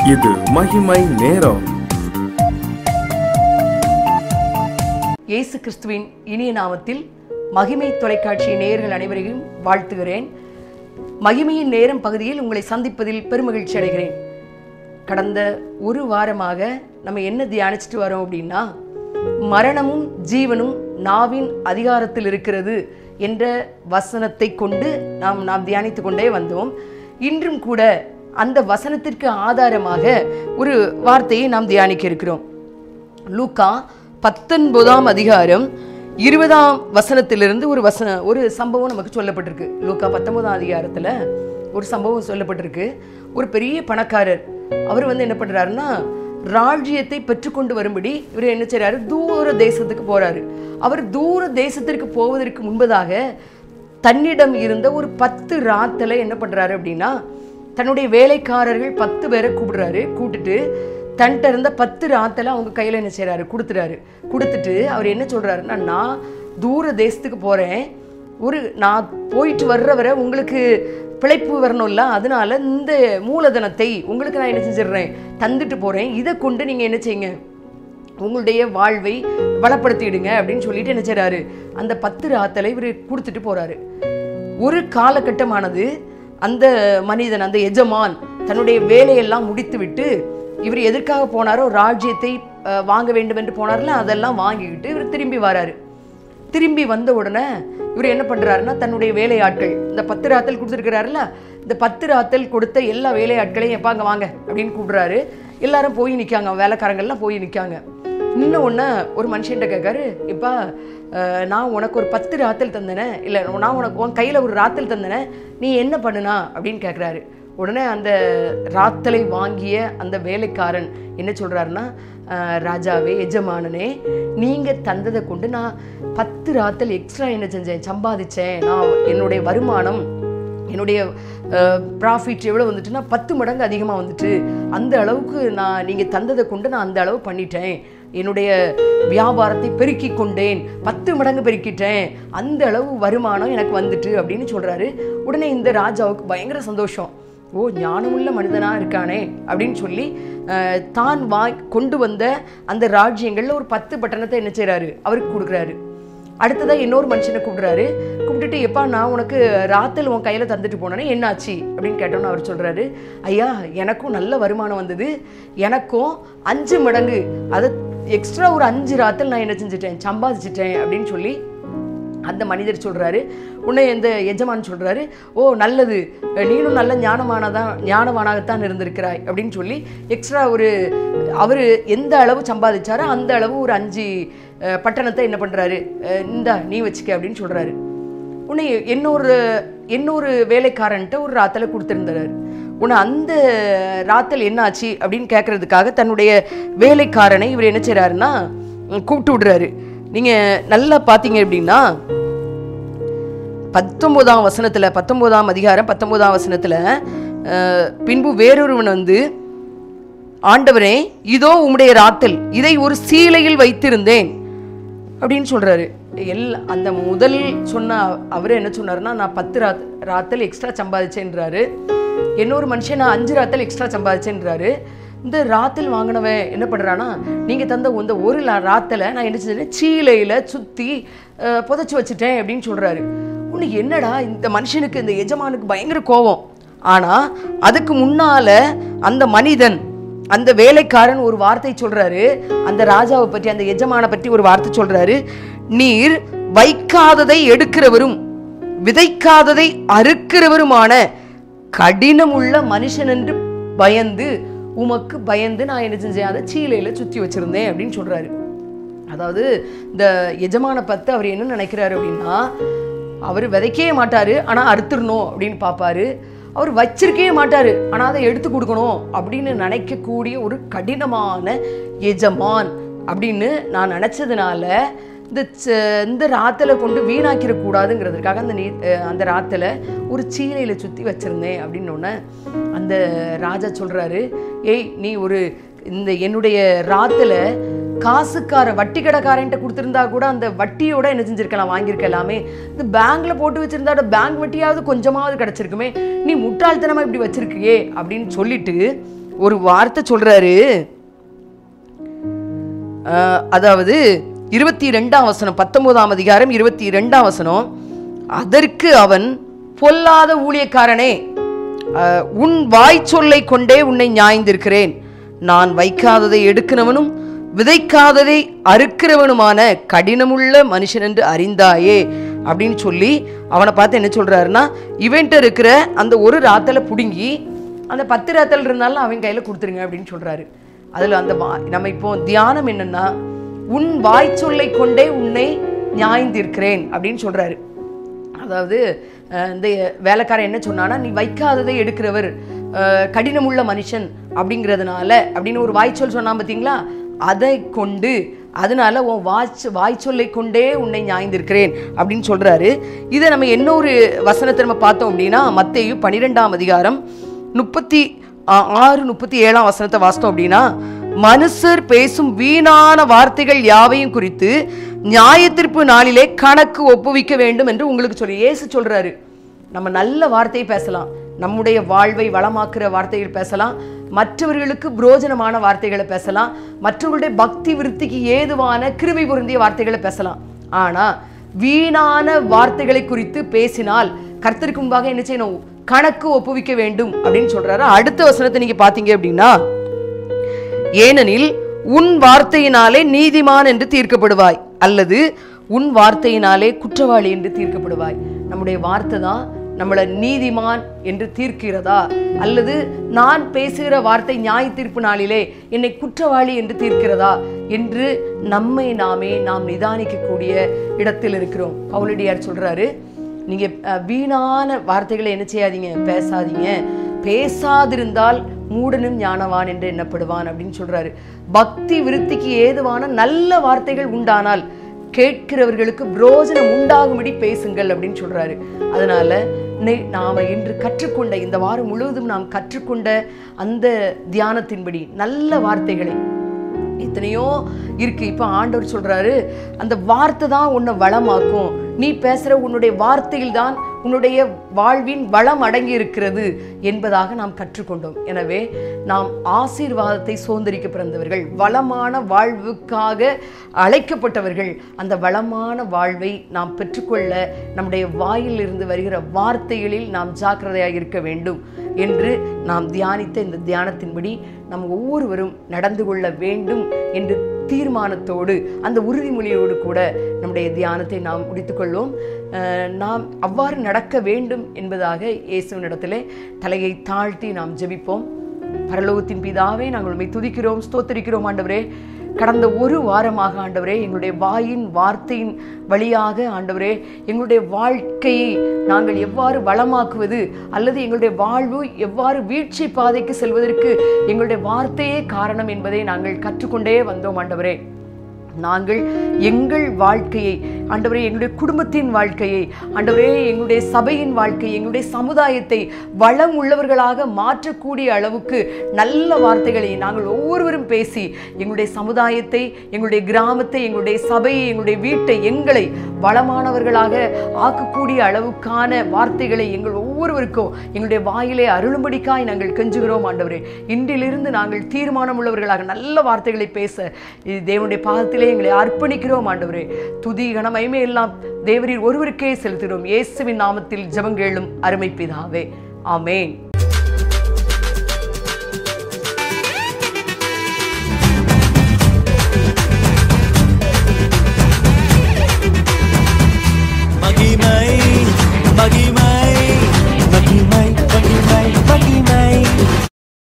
இது மகிமை நேரம் இயேசு கிறிஸ்துவின் இனிய நாமத்தில் மகிமை தொலைக்காட்சி நேயர்கள் அனைவரையும் வாழ்த்துகிறேன் மகிமையின் நேரம் பகுதியில் உங்களை சந்திப்பதில் பெருமகிழ்ச்சி அடைகிறேன் கடந்த ஒரு வாரமாக நம்ம என்ன தியானிச்சுட்டு வரோம் அப்படின்னா மரணமும் ஜீவனும் நாவின் அதிகாரத்தில் இருக்கிறது என்ற வசனத்தை கொண்டு நாம் நாம் தியானித்து கொண்டே வந்தோம் இன்றும் கூட அந்த வசனத்திற்கு ஆதாரமாக ஒரு வார்த்தையை நாம் தியானிக்க இருக்கிறோம் லூக்கா பத்தொன்பதாம் அதிகாரம் இருபதாம் வசனத்திலிருந்து ஒரு வசன ஒரு சம்பவம் நமக்கு சொல்லப்பட்டிருக்கு லூக்கா பத்தொன்பதாம் அதிகாரத்தில் ஒரு சம்பவம் சொல்லப்பட்டிருக்கு ஒரு பெரிய பணக்காரர் அவர் வந்து என்ன பண்ணுறாருன்னா ராஜ்யத்தை பெற்றுக்கொண்டு வரும்படி இவர் என்ன செய்றாரு தூர தேசத்துக்கு போறாரு அவர் தூர தேசத்திற்கு போவதற்கு முன்பதாக தன்னிடம் இருந்த ஒரு பத்து ராத்தலை என்ன பண்றாரு அப்படின்னா தன்னுடைய வேலைக்காரர்கள் பத்து பேரை கூப்பிடுறாரு கூப்பிட்டுட்டு தன்கிட்ட இருந்த பத்து ராத்தலை அவங்க கையில் என்ன செய்றாரு கொடுத்துறாரு கொடுத்துட்டு அவர் என்ன சொல்றாருன்னா நான் தூர தேசத்துக்கு போறேன் ஒரு நான் போயிட்டு வர்றவரை உங்களுக்கு பிழைப்பு வரணும்ல அதனால இந்த மூலதனத்தை உங்களுக்கு நான் என்ன செஞ்சிடுறேன் தந்துட்டு போறேன் இதை கொண்டு நீங்க என்ன செய்யுங்க உங்களுடைய வாழ்வை வளப்படுத்திடுங்க அப்படின்னு சொல்லிட்டு என்ன செய்றாரு அந்த பத்து ராத்தலை இவர் கொடுத்துட்டு போறாரு ஒரு காலகட்டமானது அந்த மனிதன் அந்த எஜமான் தன்னுடைய வேலையெல்லாம் முடித்துவிட்டு இவர் எதற்காக போனாரோ ராஜ்யத்தை அஹ், வாங்க வேண்டும் என்று போனார்ல அதெல்லாம் வாங்கிக்கிட்டு இவர் திரும்பி வராரு திரும்பி வந்த உடனே இவர் என்ன பண்றாருன்னா தன்னுடைய வேலையாட்கள் இந்த பத்து ராத்தல் கொடுத்துருக்கிறாருல இந்த பத்து ராத்தல் கொடுத்த எல்லா வேலையாட்களையும் எப்பா அங்க வாங்க அப்படின்னு கூப்பிடுறாரு எல்லாரும் போய் நிற்காங்க வேலைக்காரங்கள்லாம் போய் நிற்காங்க நின்ன உடனே ஒரு மனுஷன்ட்ட கேட்காரு இப்பா அஹ், நான் உனக்கு ஒரு பத்து ராத்தல் தந்தனே இல்லை நான் உனக்கு உன் கையில் ஒரு ராத்தல் தந்தனே நீ என்ன பண்ணுனா அப்படின்னு கேட்குறாரு உடனே அந்த ராத்தலை வாங்கிய அந்த வேலைக்காரன் என்ன சொல்றாருன்னா "அஹ், ராஜாவே எஜமானனே நீங்கள் தந்ததை கொண்டு நான் பத்து ராத்தல் எக்ஸ்ட்ரா என்ன செஞ்சேன் சம்பாதிச்சேன் நான் என்னுடைய வருமானம் என்னுடைய ப்ராஃபிட் எவ்வளோ வந்துட்டுன்னா பத்து மடங்கு அதிகமாக வந்துட்டு அந்த அளவுக்கு நான் நீங்கள் தந்ததை கொண்டு நான் அந்த அளவு பண்ணிட்டேன் என்னுடைய வியாபாரத்தை பெருக்கி கொண்டேன் பத்து மடங்கு பெருக்கிட்டேன் அந்த அளவு வருமானம் எனக்கு வந்துட்டு அப்படின்னு சொல்கிறாரு உடனே இந்த ராஜாவுக்கு பயங்கர சந்தோஷம் ஓ ஞானமுள்ள மனிதனாக இருக்கானே அப்படின்னு சொல்லி அஹ், தான் வா கொண்டு வந்த அந்த ராஜ்யங்களில் ஒரு பத்து பட்டணத்தை என்ன செய்கிறாரு அவருக்கு கொடுக்குறாரு அடுத்ததா இன்னொரு மனுஷனை கூப்பிடுறாரு கூப்பிட்டுட்டு எப்பா நான் உனக்கு ராத்தல் உன் கையில் தந்துட்டு போனேனே என்னாச்சு அப்படின்னு கேட்டோன்னு அவர் சொல்றாரு ஐயா எனக்கும் நல்ல வருமானம் வந்தது எனக்கும் அஞ்சு மடங்கு அதை எக்ஸ்ட்ரா ஒரு அஞ்சு ராத்தல் நான் என்ன செஞ்சுட்டேன் சம்பாதிச்சிட்டேன் அப்படின்னு சொல்லி அந்த மனிதர் சொல்றாரு உன்னை இந்த எஜமான் சொல்றாரு ஓ நல்லது நீனும் நல்ல ஞானமானதான் ஞானவானாகத்தான் இருந்திருக்கிறாய் அப்படின்னு சொல்லி எக்ஸ்ட்ரா ஒரு அவர் எந்த அளவு சம்பாதிச்சாரோ அந்த அளவு ஒரு அஞ்சு அஹ், பட்டணத்தை என்ன பண்றாரு அஹ், இந்தா நீ வச்சுக்க அப்படின்னு சொல்றாரு உன்னை இன்னொரு இன்னொரு வேலைக்காரன்ட்ட ஒரு ராத்தலை கொடுத்துருந்தாரு உன்னை அந்த ராத்தல் என்னாச்சு அப்படின்னு கேட்கறதுக்காக தன்னுடைய வேலைக்காரனை இவர் என்ன செய்றாருன்னா உம், கூப்பிட்டு விடுறாரு நீங்க நல்லா பார்த்தீங்க அப்படின்னா பத்தொன்பதாம் வசனத்துல பத்தொன்பதாம் அதிகாரம் பத்தொன்பதாம் வசனத்துல அஹ், பின்பு வேறொருவன் வந்து ஆண்டவரே இதோ உம்முடைய ராத்தல் இதை ஒரு சீலையில் வைத்திருந்தேன் அப்படின்னு சொல்றாரு எல் அந்த முதல் சொன்ன அவர் என்ன சொன்னாருன்னா நான் பத்து ராத் ராத்தல் எக்ஸ்ட்ரா சம்பாதிச்சேன்றாரு இன்னொரு மனுஷன் நான் அஞ்சு ராத்தல் எக்ஸ்ட்ரா சம்பாதிச்சேன்றாரு இந்த ராத்தல் வாங்கினவன் என்ன பண்ணுறான்னா நீங்கள் தந்த இந்த ஒரு லா- ராத்தலை நான் என்ன செஞ்சேன் சீலையில் சுற்றி புதைச்சி வச்சுட்டேன் அப்படின்னு சொல்கிறாரு உனக்கு என்னடா இந்த மனுஷனுக்கு இந்த எஜமானுக்கு பயங்கர கோபம் ஆனால் அதுக்கு முன்னால் அந்த மனிதன் அந்த வேலைக்காரன் ஒரு வார்த்தை சொல்றாரு அந்த ராஜாவை பற்றி அந்த எஜமான பற்றி ஒரு வார்த்தை சொல்றாரு நீர் வைக்காததை எடுக்கிறவரும் விதைக்காததை அறுக்கிறவருமான கடினமுள்ள மனுஷன் என்று பயந்து உமக்கு பயந்து நான் என்ன செஞ்சேன் அதை சீலையில சுத்தி வச்சிருந்தேன் அப்படின்னு சொல்றாரு அதாவது இந்த எஜமான பத்து அவர் என்ன நினைக்கிறாரு அப்படின்னா அவர் விதைக்கவே மாட்டாரு ஆனா அறுத்துடணும் அப்படின்னு பார்ப்பாரு அவர் வச்சிருக்கவே மாட்டாரு ஆனா அதை எடுத்து கொடுக்கணும் அப்படின்னு நினைக்கக்கூடிய ஒரு கடினமான எஜமான் அப்படின்னு நான் நினைச்சதுனால இந்த ச- இந்த ராத்தலை கொண்டு வீணாக்கிட கூடாதுங்கிறதுக்காக அந்த நீ அஹ் அந்த ராத்தலை ஒரு சீலையில் சுற்றி வச்சிருந்தேன் அப்படின்னு ஒன்று அந்த ராஜா சொல்றாரு ஏய் நீ ஒரு இந்த என்னுடைய ராத்தலை காசுக்கார வட்டி கடைக்காரன்ட்ட கொடுத்துருந்தா கூட அந்த வட்டியோட என்ன செஞ்சிருக்கலாம் வாங்கியிருக்கலாமே இந்த பேங்க்ல போட்டு வச்சிருந்தா பேங்க் வட்டியாவது கொஞ்சமாவது கிடைச்சிருக்குமே நீ முட்டாள்தனமா இப்படி வச்சிருக்கியே அப்படின்னு சொல்லிட்டு ஒரு வார்த்தை சொல்றாரு அஹ், அதாவது இருபத்தி ரெண்டாம் வசனம் பத்தொன்பதாம் அதிகாரம் இருபத்தி ரெண்டாம் வசனம் அதற்கு அவன் பொல்லாத ஊழியக்காரனே அஹ், உன் வாய் சொல்லை கொண்டே உன்னை நியாய்ந்திருக்கிறேன் நான் வைக்காததை எடுக்கிறவனும் விதைக்காததை அறுக்கிறவனுமான கடினமுள்ள மனுஷன் என்று அறிந்தாயே அப்படின்னு சொல்லி அவனை பார்த்து என்ன சொல்றாருன்னா இவன்ட்ட இருக்கிற அந்த ஒரு ராத்தலை பிடுங்கி அந்த பத்து ராத்தல் இருந்தாலும் அவன் கையில் கொடுத்துருங்க அப்படின்னு சொல்றாரு அதில் அந்த வா- நம்ம இப்போ தியானம் என்னன்னா உன் வாய் சொல்லை கொண்டே உன்னை நியாய்ந்திருக்கிறேன் அப்படின்னு சொல்றாரு அதாவது அஹ், இந்த வேலைக்காரன் என்ன சொன்னான்னா நீ வைக்காததை எடுக்கிறவர் அஹ், கடினமுள்ள மனுஷன் அப்படிங்கிறதுனால அப்படின்னு ஒரு வாய்ச்சொல் சொன்னான் பார்த்தீங்களா அதை கொண்டு அதனால உன் வாய்ச் வாய்ச்சொல்லை கொண்டே உன்னை நியாய்ந்திருக்கிறேன் அப்படின்னு சொல்றாரு இதை நம்ம இன்னொரு வசனத்தை நம்ம பார்த்தோம் அப்படின்னா மத்தேயு பன்னிரெண்டாம் அதிகாரம் முப்பத்தி ஆ- ஆறு முப்பத்தி ஏழாம் வசனத்தை வாசித்தோம் அப்படின்னா மனுஷர் பேசும் வீணான வார்த்தைகள் யாவையும் குறித்து நியாயத்தீர்ப்பு நாளிலே கணக்கு ஒப்புவிக்க வேண்டும் என்று உங்களுக்கு சொல்லி இயேசு சொல்றாரு நம்ம நல்ல வார்த்தையை பேசலாம் நம்முடைய வாழ்வை வளமாக்குற வார்த்தைகள் பேசலாம் மற்றவர்களுக்கு புரோஜனமான வார்த்தைகளை பேசலாம் மற்றவர்களுடைய பக்தி விருத்திக்கு ஏதுவான கிருபை பொருந்திய வார்த்தைகளை பேசலாம் ஆனா வீணான வார்த்தைகளை குறித்து பேசினால் கர்த்தருக்கு முன்பாக என்ன செய்யணும் கணக்கு ஒப்புவிக்க வேண்டும் அப்படின்னு சொல்றாரு அடுத்த வசனத்தை நீங்க பாத்தீங்க அப்படின்னா ஏனெனில் உன் வார்த்தையினாலே நீதிமான் என்று தீர்க்கப்படுவாய் அல்லது உன் வார்த்தையினாலே குற்றவாளி என்று தீர்க்கப்படுவாய் நம்முடைய வார்த்தை தான் நம்மளை நீதிமான் என்று தீர்க்கிறதா அல்லது நான் பேசுகிற வார்த்தை நியாய தீர்ப்பு நாளிலே என்னை குற்றவாளி என்று தீர்க்கிறதா என்று நம்மை நாமே நாம் நிதானிக்கக்கூடிய இடத்தில் இருக்கிறோம் பவுலடியார் சொல்றாரு நீங்க அஹ், வீணான வார்த்தைகளை என்ன செய்யாதீங்க பேசாதீங்க பேசாதிருந்தால் மூடனும் ஞானவான் என்று எண்ணப்படுவான் அப்படின்னு சொல்றாரு பக்தி விருத்திக்கு ஏதுவான நல்ல வார்த்தைகள் உண்டானால் கேட்கிறவர்களுக்கு புரோஜனம் உண்டாகும்படி பேசுங்கள் அப்படின்னு சொல்றாரு அதனால நெ- நாம இன்று கற்றுக்கொண்ட இந்த வாரம் முழுவதும் நாம் கற்றுக்கொண்ட அந்த தியானத்தின்படி நல்ல வார்த்தைகளை எத்தனையோ இருக்கு இப்போ ஆண்டவர் சொல்றாரு அந்த வார்த்தை தான் உன்னை வளமாக்கும் நீ பேசுற உன்னுடைய வார்த்தையில் தான் உன்னுடைய வாழ்வின் வளம் அடங்கி இருக்கிறது என்பதாக நாம் கற்றுக்கொண்டோம் எனவே நாம் ஆசீர்வாதத்தை சுதந்திரிக்க பிறந்தவர்கள் வளமான வாழ்வுக்காக அழைக்கப்பட்டவர்கள் அந்த வளமான வாழ்வை நாம் பெற்றுக்கொள்ள நம்முடைய வாயிலிருந்து வருகிற வார்த்தைகளில் நாம் ஜாக்கிரதையாக இருக்க வேண்டும் என்று நாம் தியானித்த இந்த தியானத்தின்படி நாம் ஒவ்வொருவரும் நடந்து கொள்ள வேண்டும் என்று தீர்மானத்தோடு அந்த உறுதிமொழியோடு கூட நம்முடைய தியானத்தை நாம் முடித்துக்கொள்வோம் அஹ், நாம் அவ்வாறு நடக்க வேண்டும் என்பதாக இயேசுவினிடத்திலே தலையை தாழ்த்தி நாம் ஜெபிப்போம் பரலோகத்தின் பிதாவே நாங்கள் உண்மை துதிக்கிறோம் ஸ்தோத்தரிக்கிறோம் ஆண்டவரே கடந்த ஒரு வாரமாக ஆண்டவரே எங்களுடைய வாயின் வார்த்தையின் வழியாக ஆண்டவரே எங்களுடைய வாழ்க்கையை நாங்கள் எவ்வாறு வளமாக்குவது அல்லது எங்களுடைய வாழ்வு எவ்வாறு வீழ்ச்சி பாதைக்கு செல்வதற்கு எங்களுடைய வார்த்தையே காரணம் என்பதை நாங்கள் கற்றுக்கொண்டே வந்தோம் ஆண்டவரே நாங்கள் எங்கள் வாழ்க்கையை ஆண்டவரே எங்களுடைய குடும்பத்தின் வாழ்க்கையை ஆண்டவரே எங்களுடைய சபையின் வாழ்க்கையை எங்களுடைய சமுதாயத்தை வளம் உள்ளவர்களாக மாற்றக்கூடிய அளவுக்கு நல்ல வார்த்தைகளை நாங்கள் ஒவ்வொருவரும் பேசி எங்களுடைய சமுதாயத்தை எங்களுடைய கிராமத்தை எங்களுடைய சபையை எங்களுடைய வீட்டை எங்களை வளமானவர்களாக ஆக்கக்கூடிய அளவுக்கான வார்த்தைகளை எங்கள் ஒவ்வொருவருக்கும் எங்களுடைய வாயிலே அருளும்படிக்காய் நாங்கள் கெஞ்சுகிறோம் ஆண்டவரே இன்றிலிருந்து நாங்கள் தீர்மானம் உள்ளவர்களாக நல்ல வார்த்தைகளை பேச இது தேவனுடைய பாதத்திலே எங்களை அர்ப்பணிக்கிறோம் ஆண்டவரே துதி கனமைமே எல்லாம் தேவரீர் ஒருவருக்கே செலுத்துகிறோம் இயேசுவின் நாமத்தில் ஜெபங்கேளும் அருமை பிதாவே ஆமென் மகிமை மகிமை மகிமை மகிமை மகிமை